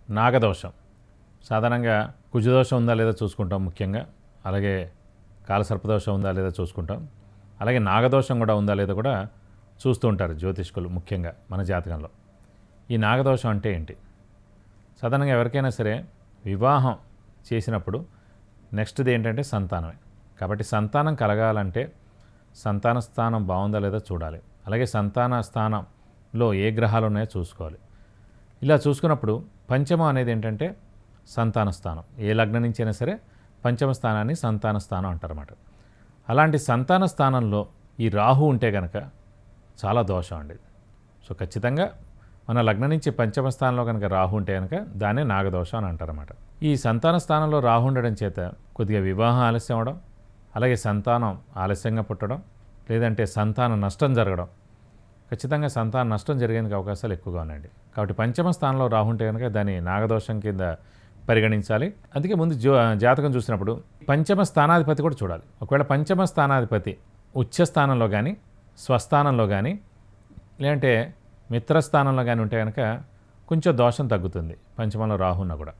నాగదోషం సాధారణంగా కుజదోషం ఉందా లేదా చూసుకుంటాం ముఖ్యంగా అలాగే కాలసర్పదోషం ఉందా లేదా చూసుకుంటాం అలాగే నాగదోషం కూడా ఉందా లేదా కూడా చూస్తూ ఉంటారు జ్యోతిష్కులు ముఖ్యంగా మన జాతకంలో ఈ నాగదోషం అంటే ఏంటి సాధారణంగా ఎవరికైనా సరే వివాహం చేసినప్పుడు నెక్స్ట్ది ఏంటంటే సంతానమే కాబట్టి సంతానం కలగాలంటే సంతాన స్థానం బాగుందా లేదా చూడాలి అలాగే సంతాన స్థానంలో ఏ గ్రహాలు ఉన్నాయో చూసుకోవాలి ఇలా చూసుకున్నప్పుడు పంచమం అనేది ఏంటంటే సంతాన స్థానం ఏ లగ్నం నుంచి అయినా సరే పంచమ స్థానాన్ని సంతాన స్థానం అంటారన్నమాట అలాంటి సంతాన స్థానంలో ఈ రాహు ఉంటే కనుక చాలా దోషం అండి సో ఖచ్చితంగా మన లగ్నం నుంచి పంచమ స్థానంలో కనుక రాహు ఉంటే కనుక దాన్నే నాగదోషం అని అంటారన్నమాట ఈ సంతాన స్థానంలో రాహు ఉండడం చేత కొద్దిగా వివాహం ఆలస్యం అవడం అలాగే సంతానం ఆలస్యంగా పుట్టడం లేదంటే సంతాన నష్టం జరగడం ఖచ్చితంగా సంతాన నష్టం జరిగేందుకు అవకాశాలు ఎక్కువగా ఉన్నాయండి కాబట్టి పంచమ స్థానంలో రాహు ఉంటే కనుక దాన్ని నాగదోషం కింద పరిగణించాలి అందుకే ముందు జో జాతకం చూసినప్పుడు పంచమ స్థానాధిపతి కూడా చూడాలి ఒకవేళ పంచమ స్థానాధిపతి ఉచ్చ స్థానంలో కానీ స్వస్థానంలో కానీ లేదంటే మిత్రస్థానంలో కానీ ఉంటే కనుక కొంచెం దోషం తగ్గుతుంది పంచమంలో రాహున్న కూడా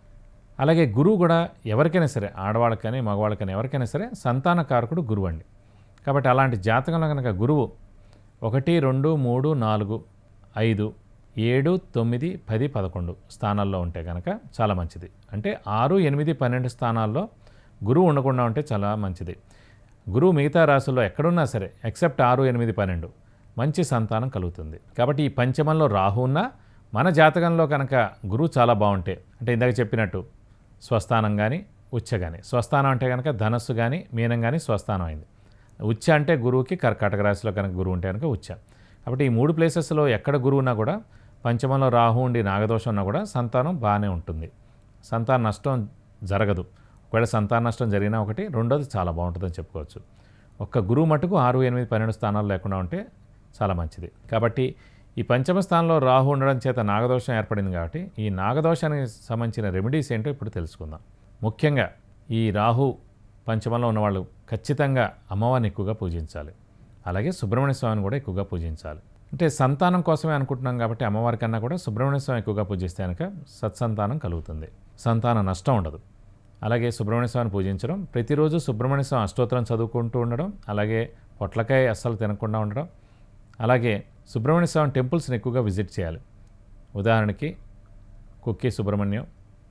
అలాగే గురువు కూడా ఎవరికైనా సరే ఆడవాళ్ళకి కానీ మగవాళ్ళకి కానీ ఎవరికైనా సరే సంతాన కారకుడు గురువు అండి కాబట్టి అలాంటి జాతకంలో కనుక గురువు ఒకటి రెండు మూడు నాలుగు ఐదు ఏడు తొమ్మిది పది పదకొండు స్థానాల్లో ఉంటే కనుక చాలా మంచిది అంటే ఆరు ఎనిమిది పన్నెండు స్థానాల్లో గురువు ఉండకుండా ఉంటే చాలా మంచిది గురువు మిగతా రాశుల్లో ఎక్కడున్నా సరే ఎక్సెప్ట్ ఆరు ఎనిమిది పన్నెండు మంచి సంతానం కలుగుతుంది కాబట్టి ఈ పంచమంలో రాహు ఉన్నా మన జాతకంలో కనుక గురువు చాలా బాగుంటే అంటే ఇందాక చెప్పినట్టు స్వస్థానం కానీ ఉచ్చ కానీ స్వస్థానం అంటే కనుక ధనస్సు కానీ మీనం కానీ స్వస్థానం అయింది ఉచ్చ అంటే గురువుకి కర్కాటక రాశిలో కనుక గురువు ఉంటే కనుక ఉచ్చ కాబట్టి ఈ మూడు ప్లేసెస్లో ఎక్కడ గురువు ఉన్నా కూడా పంచమంలో రాహు ఉండి నాగదోషం ఉన్నా కూడా సంతానం బాగానే ఉంటుంది సంతాన నష్టం జరగదు ఒకవేళ సంతాన నష్టం జరిగినా ఒకటి రెండోది చాలా బాగుంటుందని చెప్పుకోవచ్చు ఒక్క గురువు మటుకు ఆరు ఎనిమిది పన్నెండు స్థానాలు లేకుండా ఉంటే చాలా మంచిది కాబట్టి ఈ పంచమ స్థానంలో రాహు ఉండడం చేత నాగదోషం ఏర్పడింది కాబట్టి ఈ నాగదోషానికి సంబంధించిన రెమెడీస్ ఏంటో ఇప్పుడు తెలుసుకుందాం ముఖ్యంగా ఈ రాహు పంచమంలో ఉన్నవాళ్ళు ఖచ్చితంగా అమ్మవారిని ఎక్కువగా పూజించాలి అలాగే సుబ్రహ్మణ్య స్వామిని కూడా ఎక్కువగా పూజించాలి అంటే సంతానం కోసమే అనుకుంటున్నాం కాబట్టి అమ్మవారి కన్నా కూడా సుబ్రహ్మణ్య స్వామి ఎక్కువగా పూజిస్తే కనుక సత్సంతానం కలుగుతుంది సంతాన నష్టం ఉండదు అలాగే సుబ్రహ్మణ్య స్వామిని పూజించడం ప్రతిరోజు సుబ్రహ్మణ్య స్వామి అష్టోత్తరం చదువుకుంటూ ఉండడం అలాగే పొట్లకాయ అస్సలు తినకుండా ఉండడం అలాగే సుబ్రహ్మణ్య స్వామి టెంపుల్స్ని ఎక్కువగా విజిట్ చేయాలి ఉదాహరణకి కుక్కి సుబ్రహ్మణ్యం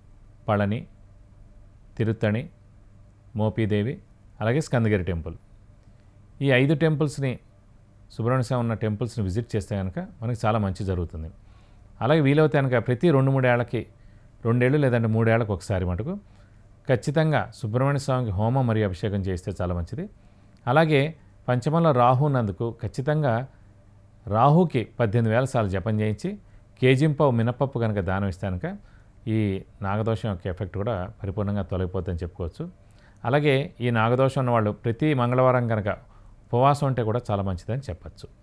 పళని తిరుత్తణి మోపీదేవి అలాగే స్కందగిరి టెంపుల్ ఈ ఐదు టెంపుల్స్ని సుబ్రహ్మణ్య స్వామి ఉన్న టెంపుల్స్ని విజిట్ చేస్తే కనుక మనకి చాలా మంచి జరుగుతుంది అలాగే వీలవుతే కనుక ప్రతి రెండు మూడేళ్లకి రెండేళ్ళు లేదంటే మూడేళ్లకు ఒకసారి మటుకు ఖచ్చితంగా సుబ్రహ్మణ్య స్వామికి హోమం మరియు అభిషేకం చేస్తే చాలా మంచిది అలాగే పంచమంలో రాహు ఉన్నందుకు ఖచ్చితంగా రాహుకి పద్దెనిమిది వేల సార్లు జపం చేయించి కేజింపావు మినపప్పు కనుక దానం ఇస్తే కనుక ఈ నాగదోషం యొక్క ఎఫెక్ట్ కూడా పరిపూర్ణంగా తొలగిపోతుందని చెప్పుకోవచ్చు అలాగే ఈ నాగదోషం ఉన్న వాళ్ళు ప్రతి మంగళవారం కనుక ఉపవాసం ఉంటే కూడా చాలా మంచిదని చెప్పచ్చు